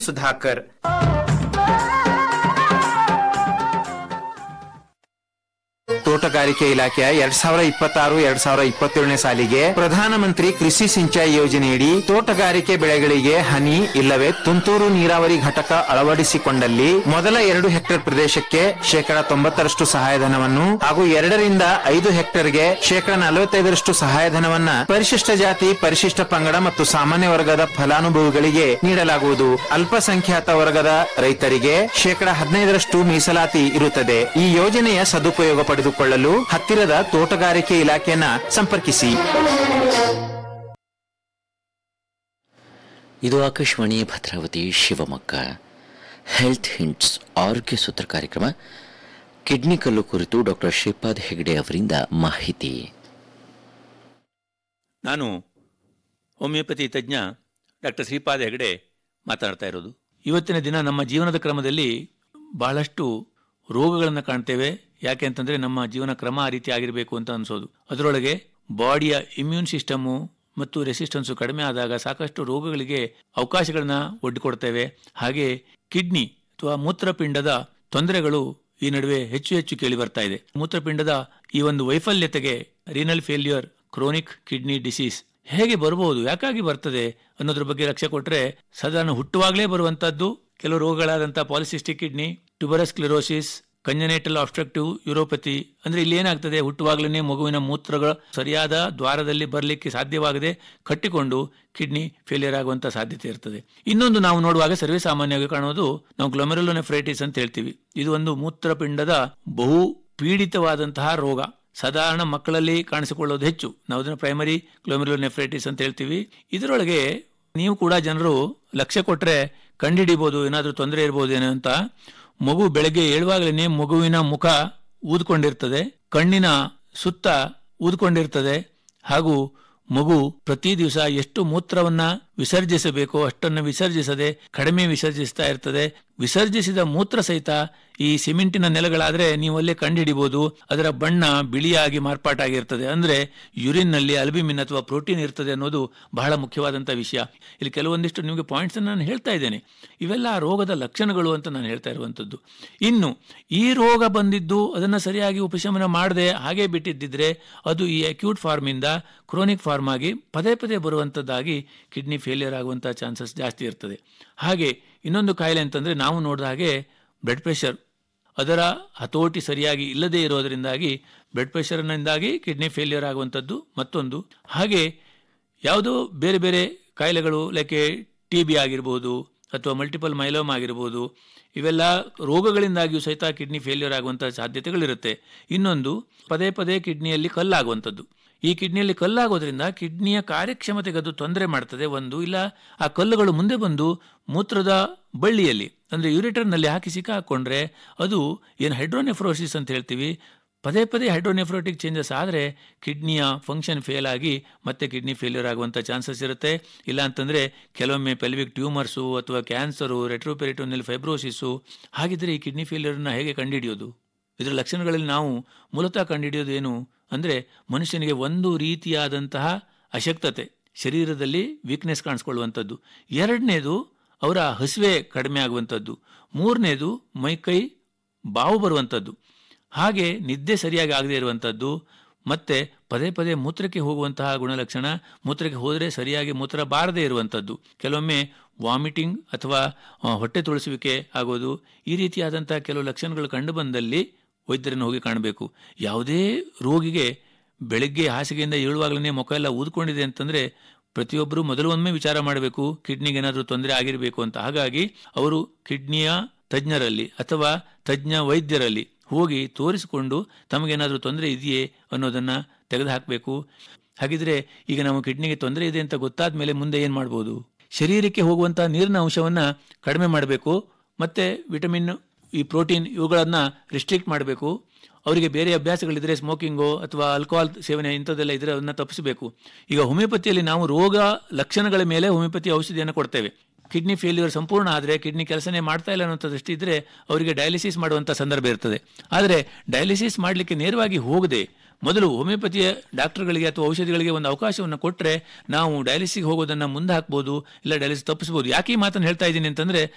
ಸುಧಾಕರ್ ತೋಟಗಾರಿಕೆ ಇಲಾಖೆಯ ಎರಡ್ ಸಾವಿರ ಇಪ್ಪತ್ತಾರು ಎರಡ್ ಸಾವಿರ ಇಪ್ಪತ್ತೇಳನೇ ಸಾಲಿಗೆ ಪ್ರಧಾನಮಂತ್ರಿ ಕೃಷಿ ಸಿಂಚಾಯಿ ಯೋಜನೆಯಡಿ ತೋಟಗಾರಿಕೆ ಬೆಳೆಗಳಿಗೆ ಹನಿ ಇಲ್ಲವೇ ತುಂತುರು ನೀರಾವರಿ ಘಟಕ ಅಳವಡಿಸಿಕೊಂಡಲ್ಲಿ ಮೊದಲ ಎರಡು ಹೆಕ್ಟೇರ್ ಪ್ರದೇಶಕ್ಕೆ ಶೇಕಡ ತೊಂಬತ್ತರಷ್ಟು ಸಹಾಯಧನವನ್ನು ಹಾಗೂ ಎರಡರಿಂದ ಐದು ಹೆಕ್ಟೇರ್ಗೆ ಶೇಕಡ ನಲವತ್ತೈದರಷ್ಟು ಸಹಾಯಧನವನ್ನ ಪರಿಶಿಷ್ಟ ಜಾತಿ ಪರಿಶಿಷ್ಟ ಪಂಗಡ ಮತ್ತು ಸಾಮಾನ್ಯ ವರ್ಗದ ಫಲಾನುಭವಿಗಳಿಗೆ ನೀಡಲಾಗುವುದು ಅಲ್ಪಸಂಖ್ಯಾತ ವರ್ಗದ ರೈತರಿಗೆ ಶೇಕಡ ಹದಿನೈದರಷ್ಟು ಮೀಸಲಾತಿ ಇರುತ್ತದೆ ಈ ಯೋಜನೆಯ ಸದುಪಯೋಗ ಪಡೆದುಕೊಳ್ಳಲು ಹತ್ತಿರದ ತೋಟಗಾರಿಕೆ ಇಲಾಖೆಯನ್ನ ಸಂಪರ್ಕಿಸಿ ಇದು ಆಕಾಶವಾಣಿ ಭದ್ರಾವತಿ ಶಿವಮೊಗ್ಗ ಹೆಲ್ತ್ ಹಿಂಟ್ಸ್ ಆರೋಗ್ಯ ಸೂತ್ರ ಕಾರ್ಯಕ್ರಮ ಕಿಡ್ನಿ ಕಲ್ಲು ಕುರಿತು ಡಾಕ್ಟರ್ ಶ್ರೀಪಾದ್ ಹೆಗಡೆ ಅವರಿಂದ ಮಾಹಿತಿ ನಾನು ಹೋಮಿಯೋಪತಿ ತಜ್ಞ ಡಾಕ್ಟರ್ ಶ್ರೀಪಾದ ಹೆಗಡೆ ಮಾತನಾಡ್ತಾ ಇರೋದು ಇವತ್ತಿನ ದಿನ ನಮ್ಮ ಜೀವನದ ಕ್ರಮದಲ್ಲಿ ಬಹಳಷ್ಟು ರೋಗಗಳನ್ನು ಕಾಣ್ತೇವೆ ಯಾಕೆ ಅಂತಂದ್ರೆ ನಮ್ಮ ಜೀವನ ಕ್ರಮ ಆ ರೀತಿ ಆಗಿರಬೇಕು ಅಂತ ಅನ್ಸೋದು ಅದರೊಳಗೆ ಬಾಡಿಯ ಇಮ್ಯೂನ್ ಸಿಸ್ಟಮು ಮತ್ತು ರೆಸಿಸ್ಟೆನ್ಸು ಕಡಿಮೆ ಆದಾಗ ಸಾಕಷ್ಟು ರೋಗಗಳಿಗೆ ಅವಕಾಶಗಳನ್ನ ಒಡ್ಡಿಕೊಡ್ತೇವೆ ಹಾಗೆ ಕಿಡ್ನಿ ಅಥವಾ ಮೂತ್ರಪಿಂಡದ ತೊಂದರೆಗಳು ಈ ನಡುವೆ ಹೆಚ್ಚು ಹೆಚ್ಚು ಕೇಳಿ ಬರ್ತಾ ಇದೆ ಮೂತ್ರಪಿಂಡದ ಈ ಒಂದು ವೈಫಲ್ಯತೆಗೆ renal failure chronic kidney disease ಹೇಗೆ ಬರಬಹುದು ಯಾಕಾಗಿ ಬರ್ತದೆ ಅನ್ನೋದ್ರ ಬಗ್ಗೆ ಲಕ್ಷ್ಯ ಕೊಟ್ರೆ ಸಾಧಾರಣ ಹುಟ್ಟುವಾಗಲೇ ಬರುವಂತದ್ದು ಕೆಲವು ರೋಗಗಳಾದಂತಹ polycystic kidney tuberous sclerosis congenital obstructive uropathy ಅಂದ್ರೆ ಇಲ್ಲಿ ಏನಾಗ್ತದೆ ಹುಟ್ಟುವಾಗಲೇ ಮಗುವಿನ ಮೂತ್ರಗಳು ಸರಿಯಾದ ದ್ವಾರದಲ್ಲಿ ಬರಲಿಕ್ಕೆ ಸಾಧ್ಯವಾಗದೆ ಕಟ್ಟಿಕೊಂಡು ಕಿಡ್ನಿ ಫೇಲಿಯರ್ ಆಗುವಂತ ಸಾಧ್ಯತೆ ಇರ್ತದೆ ಇನ್ನೊಂದು ನಾವು ನೋಡುವಾಗ ಸರ್ವೇ ಸಾಮಾನ್ಯವಾಗಿ ಕಾಣೋದು ನಾವು ಗ್ಲೊಮೆರುಲೋನೆಫ್ರೈಟಿಸ್ ಅಂತ ಹೇಳ್ತೀವಿ ಇದು ಒಂದು ಮೂತ್ರಪಿಂಡದ ಬಹು ಪೀಡಿತವಾದಂತಹ ರೋಗ ಸಾಧಾರಣ ಮಕ್ಕಳಲ್ಲಿ ಕಾಣಿಸಿಕೊಳ್ಳೋದು ಹೆಚ್ಚು ನಾವು ಅದನ್ನು ಪ್ರೈಮರಿ ಗ್ಲೊಮೆರುಲೋನೆಫ್ರೈಟಿಸ್ ಅಂತ ಹೇಳ್ತೀವಿ ಇದರೊಳಗೆ ನೀವು ಕೂಡ ಜನರು ಲಕ್ಷ್ಯ ಕೊಟ್ರೆ ಕಂಡುಹಿಡಿಬಹುದು ಏನಾದರೂ ತೊಂದರೆ ಇರಬಹುದೇನೋ ಅಂತ ಮಗು ಬೆಳಗ್ಗೆ ಏಳುವಾಗಲೇ ಮಗುವಿನ ಮುಖ ಊದ್ಕೊಂಡಿರ್ತದೆ ಕಣ್ಣಿನ ಸುತ್ತ ಊದ್ಕೊಂಡಿರ್ತದೆ ಹಾಗೂ ಮಗು ಪ್ರತಿ ದಿವಸ ಎಷ್ಟು ಮೂತ್ರವನ್ನ ವಿಸರ್ಜಿಸಬೇಕೋ ಅಷ್ಟನ್ನು ವಿಸರ್ಜಿಸದೆ ಕಡಿಮೆ ವಿಸರ್ಜಿಸ್ತಾ ಇರ್ತದೆ ವಿಸರ್ಜಿಸಿದ ಮೂತ್ರ ಸಹಿತ ಈ ಸಿಮೆಂಟಿನ ನೆಲಗಳಾದ್ರೆ ನೀವು ಅಲ್ಲೇ ಕಂಡುಹಿಡಿಬಹುದು ಅದರ ಬಣ್ಣ ಬಿಳಿಯಾಗಿ ಮಾರ್ಪಾಟಾಗಿರ್ತದೆ ಅಂದ್ರೆ ಯುರಿನ್ ನಲ್ಲಿ ಅಲ್ಬಿಮಿನ್ ಅಥವಾ ಪ್ರೋಟೀನ್ ಇರ್ತದೆ ಅನ್ನೋದು ಬಹಳ ಮುಖ್ಯವಾದಂತ ವಿಷಯ ಇಲ್ಲಿ ಕೆಲವೊಂದಿಷ್ಟು ನಿಮಗೆ ಪಾಯಿಂಟ್ಸ್ ನಾನು ಹೇಳ್ತಾ ಇದ್ದೇನೆ ಇವೆಲ್ಲ ಆ ರೋಗದ ಲಕ್ಷಣಗಳು ಅಂತ ನಾನು ಹೇಳ್ತಾ ಇರುವಂತದ್ದು ಇನ್ನು ಈ ರೋಗ ಬಂದಿದ್ದು ಅದನ್ನ ಸರಿಯಾಗಿ ಉಪಶಮನ ಮಾಡದೆ ಹಾಗೆ ಬಿಟ್ಟಿದ್ದಿದ್ರೆ ಅದು ಈ ಅಕ್ಯೂಟ್ ಫಾರ್ಮ್ ಇಂದ ಕ್ರೋನಿಕ್ ಫಾರ್ಮ್ ಆಗಿ ಪದೇ ಪದೇ ಬರುವಂತದ್ದಾಗಿ ಕಿಡ್ನಿ ಫೇಲಿಯರ್ ಆಗುವಂತ ಚಾನ್ಸಸ್ ಜಾಸ್ತಿ ಇರ್ತದೆ ಹಾಗೆ ಇನ್ನೊಂದು ಕಾಯಿಲೆ ಅಂತಂದ್ರೆ ನಾವು ನೋಡಿದ ಹಾಗೆ ಬ್ಲಡ್ ಪ್ರೆಷರ್ ಅದರ ಹತೋಟಿ ಸರಿಯಾಗಿ ಇಲ್ಲದೆ ಇರೋದರಿಂದಾಗಿ ಬ್ಲಡ್ ಪ್ರೆಷರ್ನಿಂದಾಗಿ ಕಿಡ್ನಿ ಫೇಲಿಯರ್ ಆಗುವಂಥದ್ದು ಮತ್ತೊಂದು ಹಾಗೆ ಯಾವುದೋ ಬೇರೆ ಬೇರೆ ಕಾಯಿಲೆಗಳು ಲೈಕ್ ಟಿ ಬಿ ಆಗಿರ್ಬೋದು ಅಥವಾ ಮಲ್ಟಿಪಲ್ ಮೈಲೋಮ್ ಆಗಿರ್ಬೋದು ಇವೆಲ್ಲ ರೋಗಗಳಿಂದಾಗಿಯೂ ಸಹಿತ ಕಿಡ್ನಿ ಫೇಲ್ಯೂರ್ ಆಗುವಂಥ ಸಾಧ್ಯತೆಗಳಿರುತ್ತೆ ಇನ್ನೊಂದು ಪದೇ ಪದೇ ಕಿಡ್ನಿಯಲ್ಲಿ ಕಲ್ಲಾಗುವಂಥದ್ದು ಈ ಕಿಡ್ನಿಯಲ್ಲಿ ಕಲ್ಲಾಗೋದ್ರಿಂದ ಕಿಡ್ನಿಯ ಕಾರ್ಯಕ್ಷಮತೆಗೆ ಅದು ತೊಂದರೆ ಮಾಡ್ತದೆ ಒಂದು ಇಲ್ಲ ಆ ಕಲ್ಲುಗಳು ಮುಂದೆ ಬಂದು ಮೂತ್ರದ ಬಳ್ಳಿಯಲ್ಲಿ ಅಂದರೆ ಯೂರಿಟರ್ನಲ್ಲಿ ಹಾಕಿ ಸಿಕ್ಕಾಕೊಂಡ್ರೆ ಅದು ಏನು ಹೈಡ್ರೋನೆಫ್ರೋಸಿಸ್ ಅಂತ ಹೇಳ್ತೀವಿ ಪದೇ ಪದೇ ಹೈಡ್ರೋನೆಫ್ರೋಟಿಕ್ ಚೇಂಜಸ್ ಆದರೆ ಕಿಡ್ನಿಯ ಫಂಕ್ಷನ್ ಫೇಲ್ ಆಗಿ ಮತ್ತೆ ಕಿಡ್ನಿ ಫೇಲ್ಯೂರ್ ಆಗುವಂಥ ಚಾನ್ಸಸ್ ಇರುತ್ತೆ ಇಲ್ಲ ಅಂತಂದರೆ ಕೆಲವೊಮ್ಮೆ ಪೆಲ್ವಿಕ್ ಟ್ಯೂಮರ್ಸು ಅಥವಾ ಕ್ಯಾನ್ಸರು ರೆಟ್ರೋಪೆರಿಟೋನಿಲ್ ಫೈಬ್ರೋಸಿಸ್ಸು ಹಾಗಿದ್ರೆ ಈ ಕಿಡ್ನಿ ಫೇಲ್ಯೂರ್ನ ಹೇಗೆ ಕಂಡುಹಿಡಿಯೋದು ಇದರ ಲಕ್ಷಣಗಳಲ್ಲಿ ನಾವು ಮೂಲತಃ ಕಂಡುಹಿಡಿಯೋದು ಏನು ಅಂದರೆ ಮನುಷ್ಯನಿಗೆ ಒಂದು ರೀತಿಯಾದಂತಹ ಅಶಕ್ತತೆ ಶರೀರದಲ್ಲಿ ವೀಕ್ನೆಸ್ ಕಾಣಿಸ್ಕೊಳ್ಳುವಂಥದ್ದು ಎರಡನೇದು ಅವರ ಹಸಿವೆ ಕಡಿಮೆ ಆಗುವಂಥದ್ದು ಮೂರನೇದು ಮೈಕೈ ಬಾವು ಬರುವಂಥದ್ದು ಹಾಗೆ ನಿದ್ದೆ ಸರಿಯಾಗಿ ಆಗದೇ ಇರುವಂಥದ್ದು ಮತ್ತೆ ಪದೇ ಪದೇ ಮೂತ್ರಕ್ಕೆ ಹೋಗುವಂತಹ ಗುಣಲಕ್ಷಣ ಮೂತ್ರಕ್ಕೆ ಹೋದರೆ ಸರಿಯಾಗಿ ಮೂತ್ರ ಬಾರದೇ ಇರುವಂಥದ್ದು ಕೆಲವೊಮ್ಮೆ ವಾಮಿಟಿಂಗ್ ಅಥವಾ ಆ, ಹೊಟ್ಟೆ ತುಳಿಸುವಿಕೆ ಆಗೋದು ಈ ರೀತಿಯಾದಂತಹ ಕೆಲವು ಲಕ್ಷಣಗಳು ಕಂಡು ಬಂದಲ್ಲಿ ವೈದ್ಯರನ್ನು ಹೋಗಿ ಕಾಣಬೇಕು ಯಾವುದೇ ರೋಗಿಗೆ ಬೆಳಗ್ಗೆ ಹಾಸಿಗೆಯಿಂದ ಏಳುವಾಗಲೇ ಮುಖ ಎಲ್ಲ ಊದ್ಕೊಂಡಿದೆ ಅಂತಂದ್ರೆ ಪ್ರತಿಯೊಬ್ಬರು ಮೊದಲು ಒಮ್ಮೆ ವಿಚಾರ ಮಾಡಬೇಕು ಕಿಡ್ನಿಗೆ ಏನಾದರೂ ತೊಂದರೆ ಆಗಿರಬೇಕು ಅಂತ ಹಾಗಾಗಿ ಅವರು ಕಿಡ್ನಿಯ ತಜ್ಞರಲ್ಲಿ ಅಥವಾ ತಜ್ಞ ವೈದ್ಯರಲ್ಲಿ ಹೋಗಿ ತೋರಿಸಿಕೊಂಡು ತಮಗೇನಾದರೂ ತೊಂದರೆ ಇದೆಯೇ ಅನ್ನೋದನ್ನ ತೆಗೆದುಹಾಕಬೇಕು ಹಾಗಿದ್ರೆ ಈಗ ನಾವು ಕಿಡ್ನಿಗೆ ತೊಂದರೆ ಇದೆ ಅಂತ ಗೊತ್ತಾದ ಮೇಲೆ ಮುಂದೆ ಏನು ಮಾಡ್ಬೋದು ಶರೀರಕ್ಕೆ ಹೋಗುವಂಥ ನೀರಿನ ಅಂಶವನ್ನ ಕಡಿಮೆ ಮಾಡಬೇಕು ಮತ್ತೆ ವಿಟಮಿನ್ ಈ ಪ್ರೋಟೀನ್ ಇವುಗಳನ್ನ ರಿಸ್ಟ್ರಿಕ್ಟ್ ಮಾಡಬೇಕು ಅವರಿಗೆ ಬೇರೆ ಅಭ್ಯಾಸಗಳಿದ್ರೆ ಸ್ಮೋಕಿಂಗು ಅಥವಾ ಆಲ್ಕೋಹಾಲ್ ಸೇವನೆ ಇಂಥದ್ದೆಲ್ಲ ಇದ್ರೆ ಅದನ್ನ ತಪ್ಪಿಸಬೇಕು ಈಗ ಹೋಮಿಯೋಪತಿಯಲ್ಲಿ ನಾವು ರೋಗ ಲಕ್ಷಣಗಳ ಮೇಲೆ ಹೋಮಿಯೋಪತಿ ಔಷಧಿಯನ್ನು ಕೊಡ್ತೇವೆ ಕಿಡ್ನಿ ಫೇಲ್ಯೂರ್ ಸಂಪೂರ್ಣ ಆದರೆ ಕಿಡ್ನಿ ಕೆಲಸನೇ ಮಾಡ್ತಾ ಇಲ್ಲ ಅನ್ನೋಂಥ ದೃಷ್ಟಿ ಇದ್ರೆ ಅವರಿಗೆ ಡಯಾಲಿಸಿಸ್ ಮಾಡುವಂಥ ಸಂದರ್ಭ ಇರ್ತದೆ ಆದರೆ ಡಯಾಲಿಸಿಸ್ ಮಾಡಲಿಕ್ಕೆ ನೇರವಾಗಿ ಹೋಗದೆ ಮೊದಲು ಹೋಮಿಯೋಪತಿಯ ಡಾಕ್ಟರ್ಗಳಿಗೆ ಅಥವಾ ಔಷಧಿಗಳಿಗೆ ಒಂದು ಅವಕಾಶವನ್ನು ಕೊಟ್ಟರೆ ನಾವು ಡಯಾಲಿಸಿಗೆ ಹೋಗೋದನ್ನ ಮುಂದೆ ಹಾಕ್ಬೋದು ಇಲ್ಲ ಡಯಾಲಿಸಿಸ್ ತಪ್ಪಿಸ್ಬೋದು ಯಾಕೆ ಈ ಮಾತನ್ನು ಹೇಳ್ತಾ ಇದ್ದೀನಿ ಅಂತಂದ್ರೆ